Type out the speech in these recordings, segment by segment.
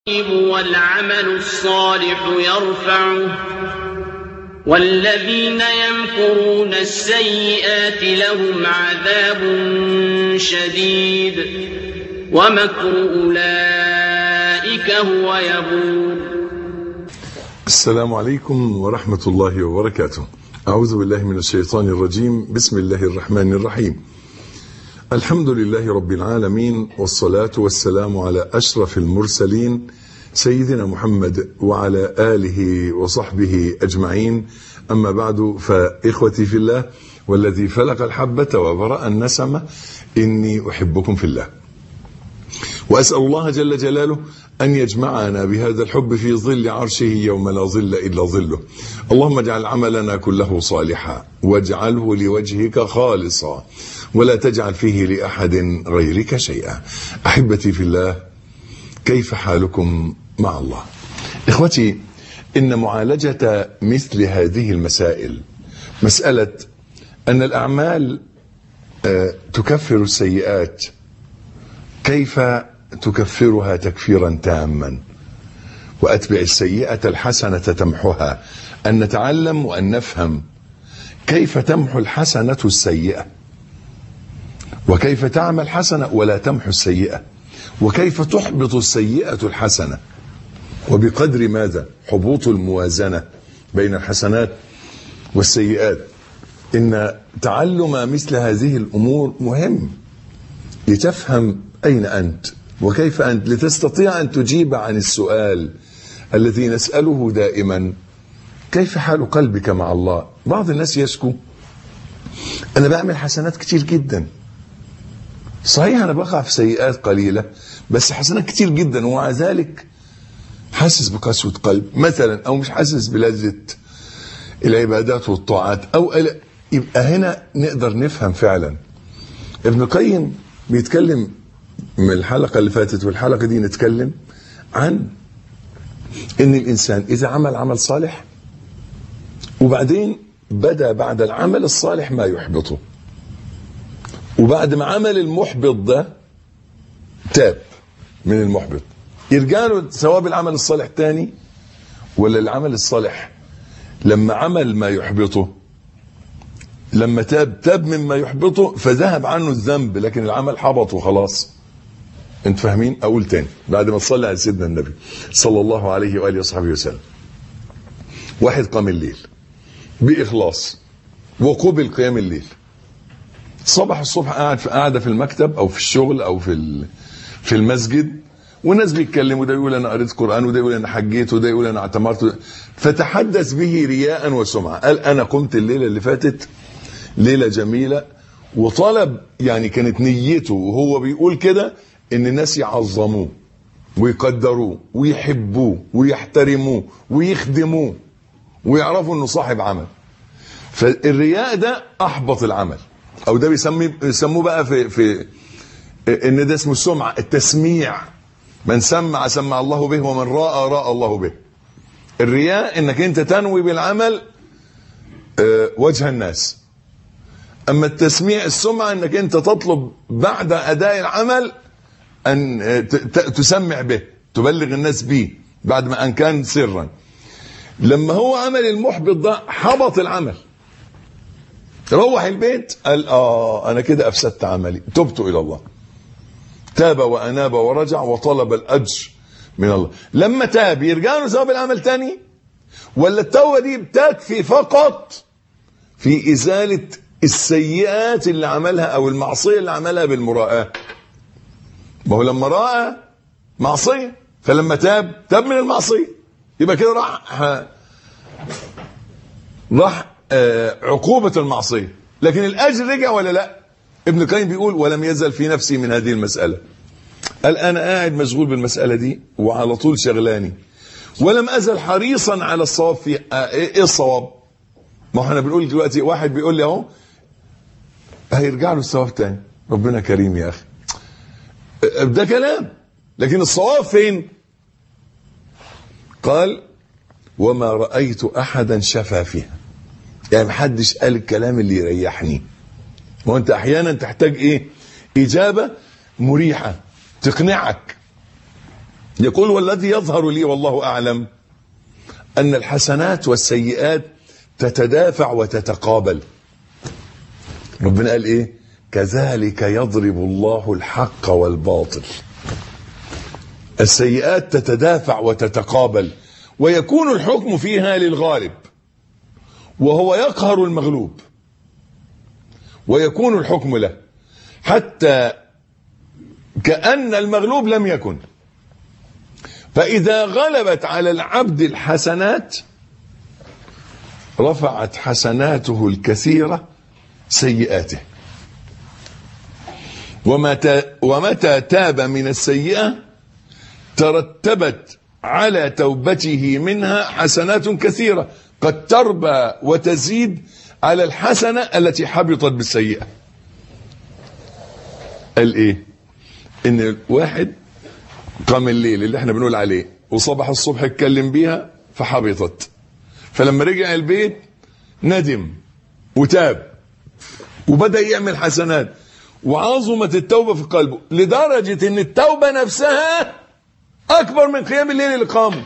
والعمل الصالح يرفعه والذين يمكرون السيئات لهم عذاب شديد ومكر أولئك هو يبور السلام عليكم ورحمة الله وبركاته أعوذ بالله من الشيطان الرجيم بسم الله الرحمن الرحيم الحمد لله رب العالمين والصلاة والسلام على أشرف المرسلين سيدنا محمد وعلى آله وصحبه أجمعين أما بعد فإخوتي في الله والذي فلق الحبة وبرأ النسمة إني أحبكم في الله وأسأل الله جل جلاله أن يجمعنا بهذا الحب في ظل عرشه يوم لا ظل إلا ظله اللهم اجعل عملنا كله صالحا واجعله لوجهك خالصا ولا تجعل فيه لأحد غيرك شيئا أحبتي في الله كيف حالكم مع الله إخوتي إن معالجة مثل هذه المسائل مسألة أن الأعمال تكفر السيئات كيف تكفرها تكفيرا تاما وأتبع السيئة الحسنة تمحها أن نتعلم وأن نفهم كيف تمحو الحسنة السيئة وكيف تعمل حسنة ولا تمحو السيئة وكيف تحبط السيئة الحسنة وبقدر ماذا حبوط الموازنة بين الحسنات والسيئات إن تعلم مثل هذه الأمور مهم لتفهم أين أنت وكيف أنت لتستطيع أن تجيب عن السؤال الذي نسأله دائما كيف حال قلبك مع الله بعض الناس يشكو أنا بعمل حسنات كتير جدا صحيح أنا بقع في سيئات قليلة بس حسنات كتير جدا ومع ذلك حاسس بقسوة قلب مثلا أو مش حاسس بلذة العبادات والطاعات أو يبقى هنا نقدر نفهم فعلا ابن القيم بيتكلم من الحلقة اللي فاتت والحلقة دي نتكلم عن ان الانسان اذا عمل عمل صالح وبعدين بدا بعد العمل الصالح ما يحبطه وبعد ما عمل المحبط ده تاب من المحبط يرجع له ثواب العمل الصالح تاني ولا العمل الصالح لما عمل ما يحبطه لما تاب تاب مما يحبطه فذهب عنه الذنب لكن العمل حبط وخلاص انت فاهمين اقول تاني بعد ما تصلي على سيدنا النبي صلى الله عليه واله وصحبه وسلم واحد قام الليل باخلاص وقبل قيام الليل صبح الصبح قاعد في قاعده في المكتب او في الشغل او في في المسجد والناس بيتكلموا ده يقول انا قريت قران وده يقول انا حجيت وده يقول انا اعتمرت فتحدث به رياء وسمعه قال انا قمت الليله اللي فاتت ليله جميله وطلب يعني كانت نيته وهو بيقول كده ان الناس يعظموه ويقدروه ويحبوه ويحترموه ويخدموه ويعرفوا انه صاحب عمل فالرياء ده احبط العمل او ده بيسمي بيسموه بقى في في ان ده اسمه السمعه التسميع من سمع سمع الله به ومن راى راى الله به الرياء انك انت تنوي بالعمل وجه الناس اما التسميع السمعه انك انت تطلب بعد اداء العمل ان تسمع به تبلغ الناس به بعد ما ان كان سرا لما هو عمل المحبط ده حبط العمل روح البيت قال اه انا كده افسدت عملي تبت الى الله تاب واناب ورجع وطلب الاجر من الله لما تاب يرجع له ثواب العمل تاني ولا التوبه دي بتكفي فقط في ازاله السيئات اللي عملها او المعصيه اللي عملها بالمراءه ما هو لما راى معصيه فلما تاب تاب من المعصيه يبقى كده راح راح عقوبه المعصيه لكن الاجر رجع ولا لا ابن القيم بيقول ولم يزل في نفسي من هذه المساله قال انا قاعد مشغول بالمساله دي وعلى طول شغلاني ولم ازل حريصا على الصواب في ايه الصواب ما احنا بنقول دلوقتي واحد بيقول لي اهو هيرجع له الثواب تاني ربنا كريم يا اخي ده كلام لكن الصواب فين قال وما رأيت أحدا شفى فيها يعني محدش قال الكلام اللي يريحني وانت احيانا تحتاج ايه اجابة مريحة تقنعك يقول والذي يظهر لي والله أعلم أن الحسنات والسيئات تتدافع وتتقابل ربنا قال إيه كذلك يضرب الله الحق والباطل السيئات تتدافع وتتقابل ويكون الحكم فيها للغالب وهو يقهر المغلوب ويكون الحكم له حتى كأن المغلوب لم يكن فإذا غلبت على العبد الحسنات رفعت حسناته الكثيرة سيئاته ومتى, ومتى تاب من السيئة ترتبت على توبته منها حسنات كثيرة قد تربى وتزيد على الحسنة التي حبطت بالسيئة قال ايه ان واحد قام الليل اللي احنا بنقول عليه وصبح الصبح اتكلم بيها فحبطت فلما رجع البيت ندم وتاب وبدأ يعمل حسنات وعظمت التوبة في قلبه لدرجة ان التوبة نفسها اكبر من قيام الليل اللي قامه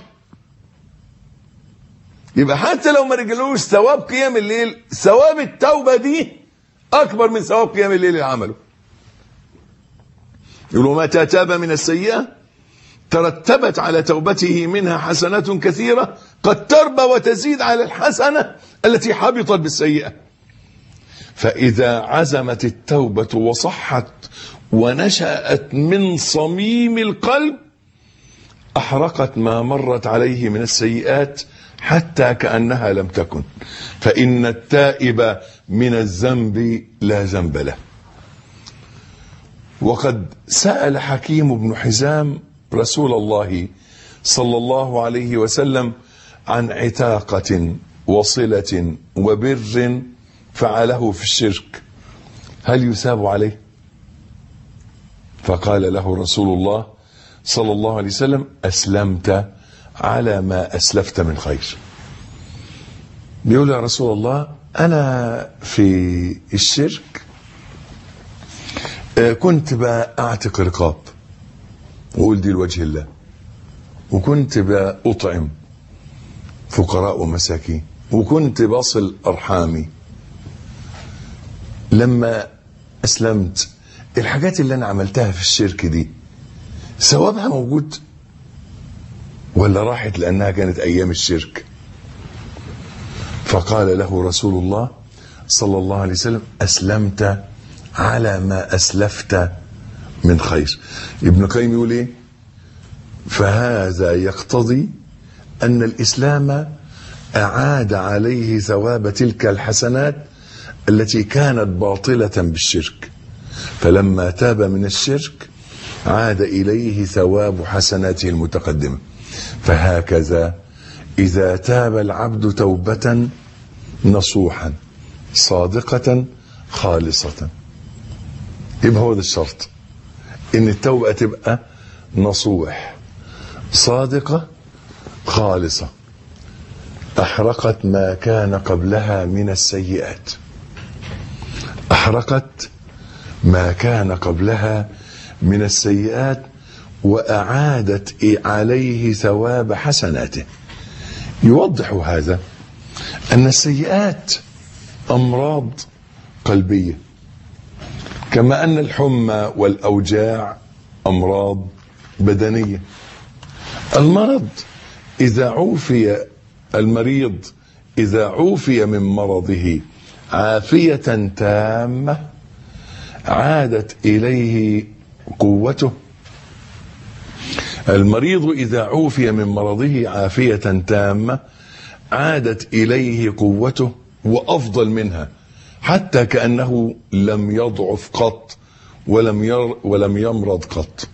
يبقى حتى لو ما رجلوش ثواب قيام الليل ثواب التوبة دي اكبر من ثواب قيام الليل اللي عمله يقول متى تاب من السيئة ترتبت على توبته منها حسنات كثيرة قد تربى وتزيد على الحسنة التي حبطت بالسيئة فإذا عزمت التوبة وصحت ونشأت من صميم القلب أحرقت ما مرت عليه من السيئات حتى كأنها لم تكن فإن التائب من الذنب لا ذنب له وقد سأل حكيم بن حزام رسول الله صلى الله عليه وسلم عن عتاقة وصلة وبر فعله في الشرك هل يثاب عليه فقال له رسول الله صلى الله عليه وسلم أسلمت على ما أسلفت من خير بيقول يا رسول الله أنا في الشرك كنت بأعتق رقاب وقول دي لوجه الله وكنت بأطعم فقراء ومساكين وكنت بصل أرحامي لما أسلمت الحاجات اللي أنا عملتها في الشرك دي ثوابها موجود ولا راحت لأنها كانت أيام الشرك فقال له رسول الله صلى الله عليه وسلم أسلمت على ما أسلفت من خير ابن القيم يقول إيه فهذا يقتضي أن الإسلام أعاد عليه ثواب تلك الحسنات التي كانت باطلة بالشرك فلما تاب من الشرك عاد إليه ثواب حسناته المتقدمة فهكذا إذا تاب العبد توبة نصوحا صادقة خالصة يبقى هو ده الشرط ان التوبة تبقى نصوح صادقة خالصة احرقت ما كان قبلها من السيئات احرقت ما كان قبلها من السيئات واعادت عليه ثواب حسناته يوضح هذا ان السيئات امراض قلبيه كما ان الحمى والاوجاع امراض بدنيه المرض اذا عوفي المريض اذا عوفي من مرضه عافيه تامه عادت اليه قوته المريض اذا عوفي من مرضه عافيه تامه عادت اليه قوته وافضل منها حتى كانه لم يضعف قط ولم ير ولم يمرض قط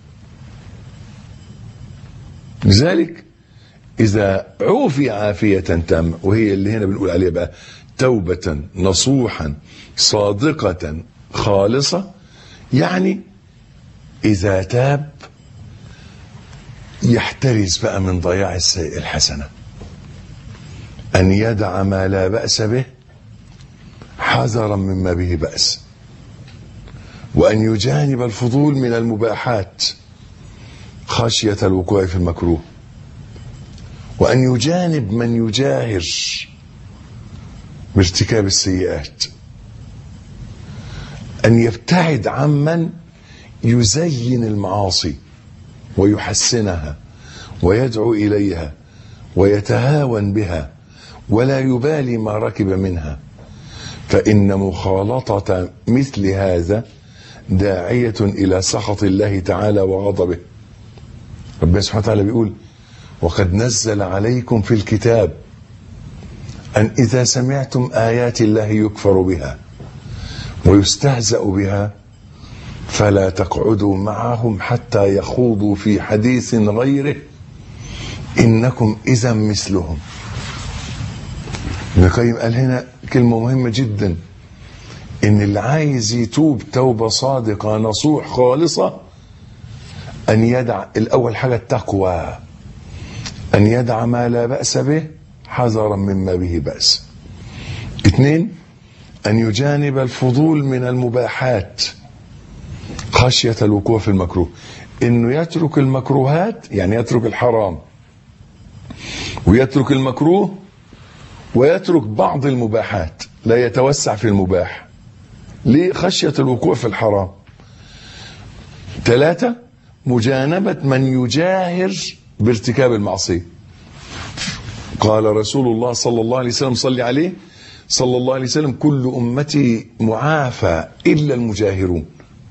لذلك اذا عوفي عافيه تامه وهي اللي هنا بنقول عليها بقى توبه نصوحا صادقه خالصه يعني اذا تاب يحترز بقى من ضياع الحسنه ان يدع ما لا باس به حذرا مما به بأس وأن يجانب الفضول من المباحات خشية الوقوع في المكروه وأن يجانب من يجاهر بارتكاب السيئات أن يبتعد عمن يزين المعاصي ويحسنها ويدعو إليها ويتهاون بها ولا يبالي ما ركب منها فإن مخالطة مثل هذا داعية إلى سخط الله تعالى وغضبه ربنا سبحانه وتعالى بيقول وقد نزل عليكم في الكتاب أن إذا سمعتم آيات الله يكفر بها ويستهزأ بها فلا تقعدوا معهم حتى يخوضوا في حديث غيره إنكم إذا مثلهم ابن القيم قال هنا كلمة مهمة جدا إن اللي عايز يتوب توبة صادقة نصوح خالصة أن يدع الأول حاجة التقوى أن يدع ما لا بأس به حذرا مما به بأس اثنين أن يجانب الفضول من المباحات خشية الوقوع في المكروه إنه يترك المكروهات يعني يترك الحرام ويترك المكروه ويترك بعض المباحات لا يتوسع في المباح ليه خشية الوقوع في الحرام ثلاثة مجانبة من يجاهر بارتكاب المعصية قال رسول الله صلى الله عليه وسلم صلي عليه صلى الله عليه وسلم كل أمتي معافى إلا المجاهرون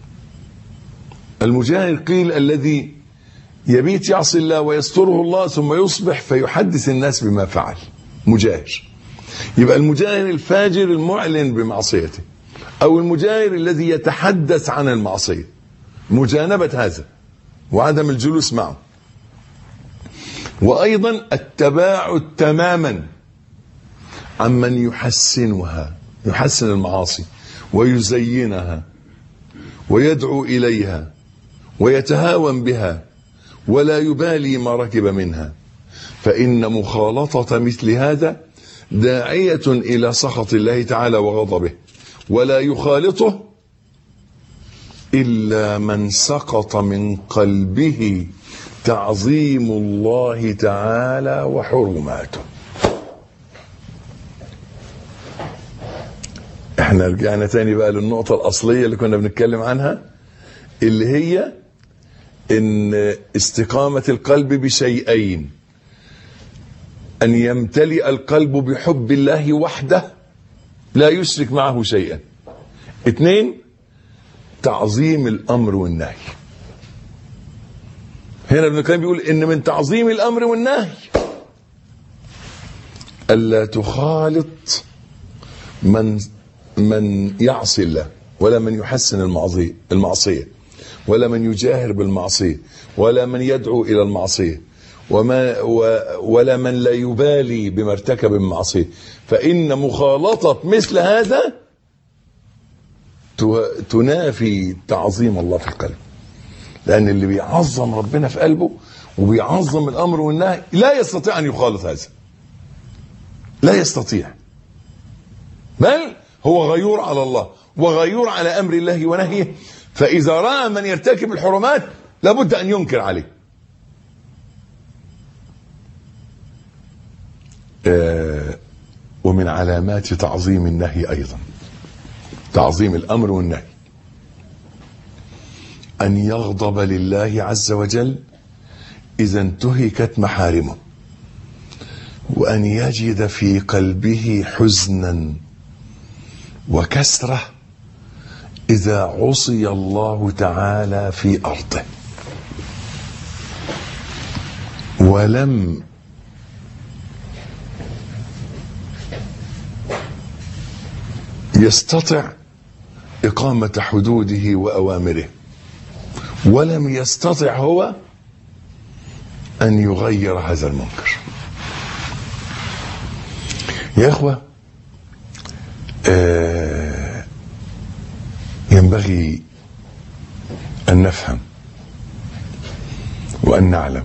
المجاهر قيل الذي يبيت يعصي الله ويستره الله ثم يصبح فيحدث الناس بما فعل مجاهر يبقى المجاهر الفاجر المعلن بمعصيته أو المجاهر الذي يتحدث عن المعصية مجانبة هذا وعدم الجلوس معه وأيضا التباعد تماما عمن يحسنها يحسن المعاصي ويزينها ويدعو إليها ويتهاون بها ولا يبالي ما ركب منها فإن مخالطة مثل هذا داعية إلى سخط الله تعالى وغضبه ولا يخالطه إلا من سقط من قلبه تعظيم الله تعالى وحرماته احنا رجعنا تاني بقى للنقطة الأصلية اللي كنا بنتكلم عنها اللي هي ان استقامة القلب بشيئين ان يمتلئ القلب بحب الله وحده لا يشرك معه شيئا اثنين تعظيم الامر والنهي هنا ابن القيم بيقول ان من تعظيم الامر والنهي الا تخالط من من يعصي الله ولا من يحسن المعصيه المعصيه ولا من يجاهر بالمعصيه ولا من يدعو الى المعصيه وما و ولا من لا يبالي بما ارتكب من معصيه فان مخالطه مثل هذا تنافي تعظيم الله في القلب لان اللي بيعظم ربنا في قلبه وبيعظم الامر والنهي لا يستطيع ان يخالط هذا لا يستطيع بل هو غيور على الله وغيور على امر الله ونهيه فاذا راى من يرتكب الحرمات لابد ان ينكر عليه آه ومن علامات تعظيم النهي ايضا تعظيم الامر والنهي ان يغضب لله عز وجل اذا انتهكت محارمه وان يجد في قلبه حزنا وكسره اذا عصي الله تعالى في ارضه ولم يستطع اقامه حدوده واوامره ولم يستطع هو ان يغير هذا المنكر يا اخوه آه ينبغي ان نفهم وان نعلم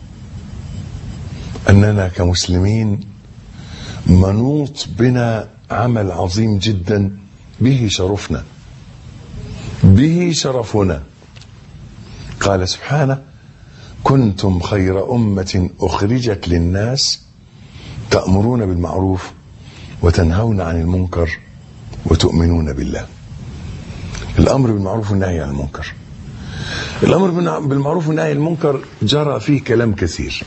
اننا كمسلمين منوط بنا عمل عظيم جدا به شرفنا به شرفنا قال سبحانه كنتم خير أمة أخرجت للناس تأمرون بالمعروف وتنهون عن المنكر وتؤمنون بالله الأمر بالمعروف والنهي عن المنكر الأمر بالمعروف والنهي عن المنكر جرى فيه كلام كثير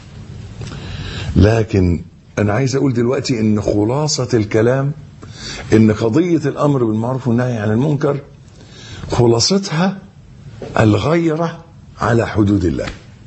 لكن أنا عايز أقول دلوقتي إن خلاصة الكلام إن قضية الأمر بالمعروف والنهي عن المنكر خلاصتها الغيرة على حدود الله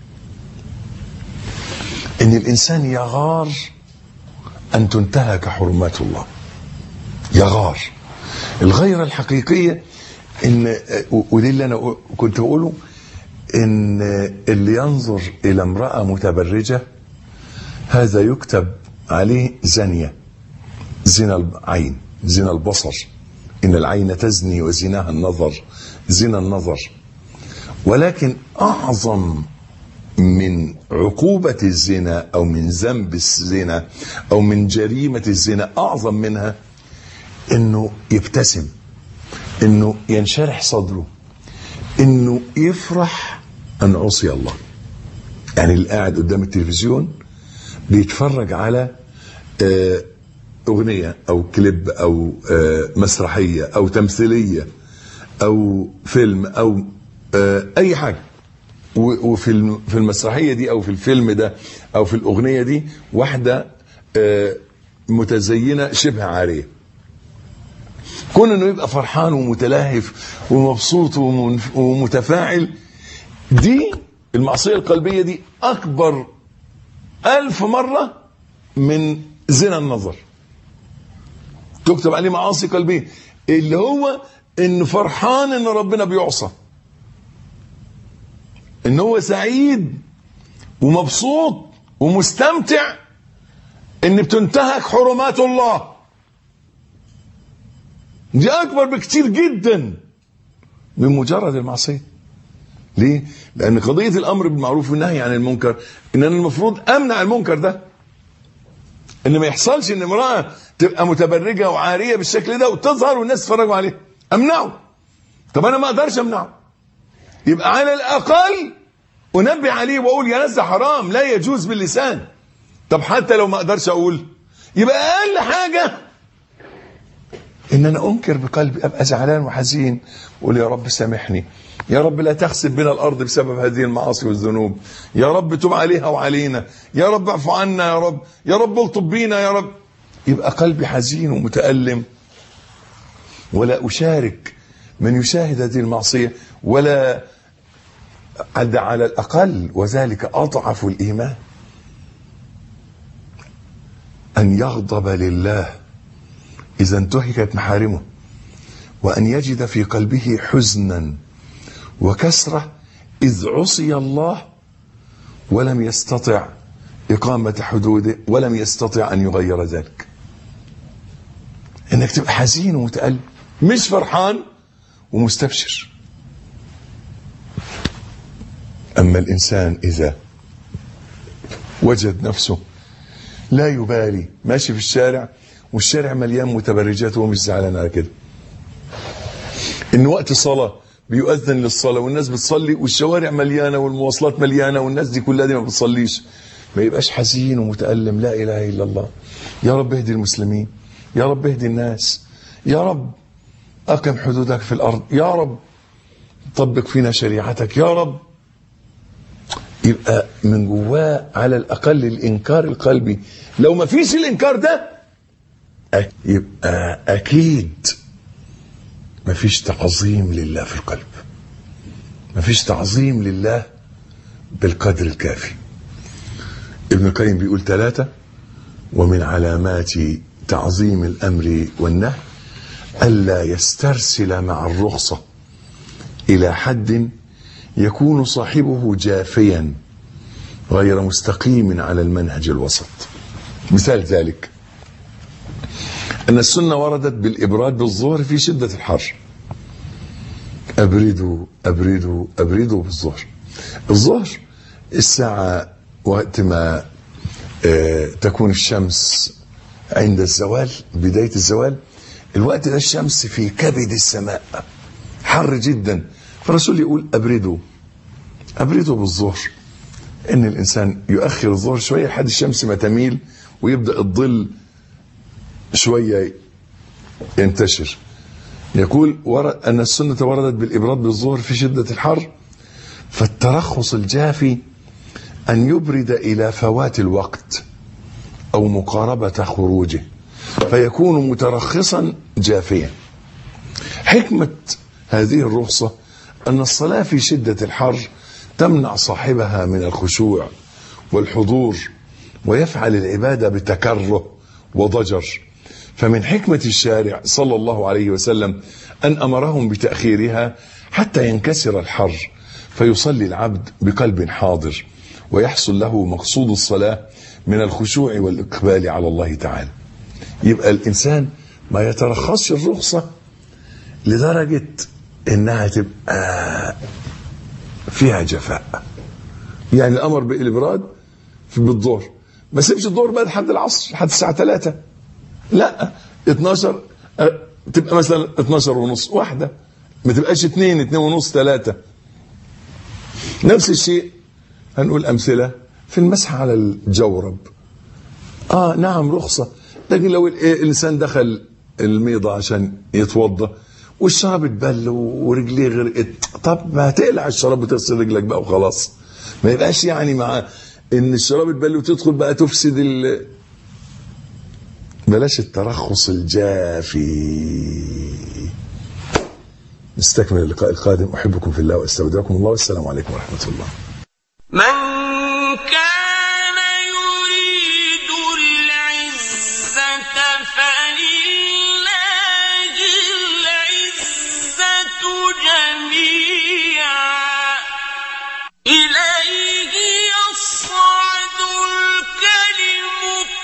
ان الانسان يغار ان تنتهك حرمات الله يغار الغيرة الحقيقية ان ودي اللي انا كنت بقوله ان اللي ينظر الى امرأة متبرجة هذا يكتب عليه زانية زنا العين زنا البصر ان العين تزني وزناها النظر زنا النظر ولكن اعظم من عقوبة الزنا أو من ذنب الزنا أو من جريمة الزنا أعظم منها إنه يبتسم إنه ينشرح صدره إنه يفرح أن عصي الله يعني اللي قاعد قدام التلفزيون بيتفرج على أغنية أو كليب أو مسرحية أو تمثيلية أو فيلم أو أي حاجة وفي في المسرحيه دي او في الفيلم ده او في الاغنيه دي واحده متزينه شبه عاريه كون انه يبقى فرحان ومتلهف ومبسوط ومتفاعل دي المعصيه القلبيه دي اكبر ألف مره من زنا النظر تكتب عليه معاصي قلبيه اللي هو انه فرحان ان ربنا بيعصى ان هو سعيد ومبسوط ومستمتع ان بتنتهك حرمات الله دي اكبر بكتير جدا من مجرد المعصيه ليه لان قضيه الامر بالمعروف والنهي عن المنكر ان انا المفروض امنع المنكر ده ان ما يحصلش ان امراه تبقى متبرجه وعاريه بالشكل ده وتظهر والناس يتفرجوا عليها امنعه طب انا ما اقدرش امنعه يبقى على الاقل انبه عليه واقول يا ناس ده حرام لا يجوز باللسان طب حتى لو ما اقدرش اقول يبقى اقل حاجه ان انا انكر بقلبي ابقى زعلان وحزين واقول يا رب سامحني يا رب لا تخسف بنا الارض بسبب هذه المعاصي والذنوب يا رب تب عليها وعلينا يا رب اعف عنا يا رب يا رب الطب بينا يا رب يبقى قلبي حزين ومتالم ولا اشارك من يشاهد هذه المعصيه ولا عد على الأقل وذلك أضعف الإيمان أن يغضب لله إذا انتهكت محارمه وأن يجد في قلبه حزنا وكسرة إذ عصي الله ولم يستطع إقامة حدوده ولم يستطع أن يغير ذلك إنك تبقى حزين ومتألم مش فرحان ومستبشر أما الإنسان إذا وجد نفسه لا يبالي ماشي في الشارع والشارع مليان متبرجات وهو مش زعلان على كده إن وقت الصلاة بيؤذن للصلاة والناس بتصلي والشوارع مليانة والمواصلات مليانة والناس دي كلها دي ما بتصليش ما يبقاش حزين ومتألم لا إله إلا الله يا رب اهدي المسلمين يا رب اهدي الناس يا رب أقم حدودك في الأرض يا رب طبق فينا شريعتك يا رب يبقى من جواه على الاقل الانكار القلبي لو ما فيش الانكار ده يبقى اكيد ما فيش تعظيم لله في القلب ما فيش تعظيم لله بالقدر الكافي ابن القيم بيقول ثلاثة ومن علامات تعظيم الأمر والنهي ألا يسترسل مع الرخصة إلى حد يكون صاحبه جافيا غير مستقيم على المنهج الوسط مثال ذلك أن السنة وردت بالإبراد بالظهر في شدة الحر أبردوا أبردوا أبردوا بالظهر الظهر الساعة وقت ما آه تكون الشمس عند الزوال بداية الزوال الوقت ده الشمس في كبد السماء حر جدا فالرسول يقول أبردوا أبردوا بالظهر ان الانسان يؤخر الظهر شويه لحد الشمس ما تميل ويبدا الظل شويه ينتشر يقول ورد ان السنه وردت بالابراد بالظهر في شده الحر فالترخص الجافي ان يبرد الى فوات الوقت او مقاربه خروجه فيكون مترخصا جافيا حكمه هذه الرخصه ان الصلاه في شده الحر تمنع صاحبها من الخشوع والحضور ويفعل العباده بتكره وضجر فمن حكمه الشارع صلى الله عليه وسلم ان امرهم بتاخيرها حتى ينكسر الحر فيصلي العبد بقلب حاضر ويحصل له مقصود الصلاه من الخشوع والاقبال على الله تعالى يبقى الانسان ما يترخصش الرخصه لدرجه انها تبقى فيها جفاء يعني الامر بالابراد في بالظهر ما سيبش الظهر بقى لحد العصر لحد الساعه 3 لا 12 أه، تبقى مثلا 12 ونص واحده ما تبقاش 2 2 ونص 3 نفس الشيء هنقول امثله في المسح على الجورب اه نعم رخصه لكن لو ال- الانسان دخل الميضه عشان يتوضا والشراب اتبل ورجليه غرقت طب ما تقلع الشراب وتغسل رجلك بقى وخلاص ما يبقاش يعني مع ان الشراب اتبل وتدخل بقى تفسد ال بلاش الترخص الجافي نستكمل اللقاء القادم احبكم في الله واستودعكم الله والسلام عليكم ورحمه الله من كان يريد العزة فلله العزة جميعا إليه يصعد الكلم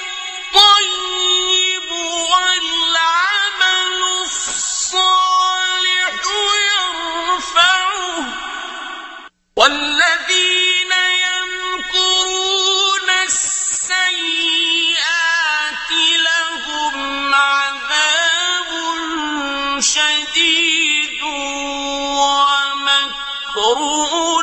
الطيب والعمل الصالح يرفعه والذين يمكرون السيئات لهم عذاب شديد ومكر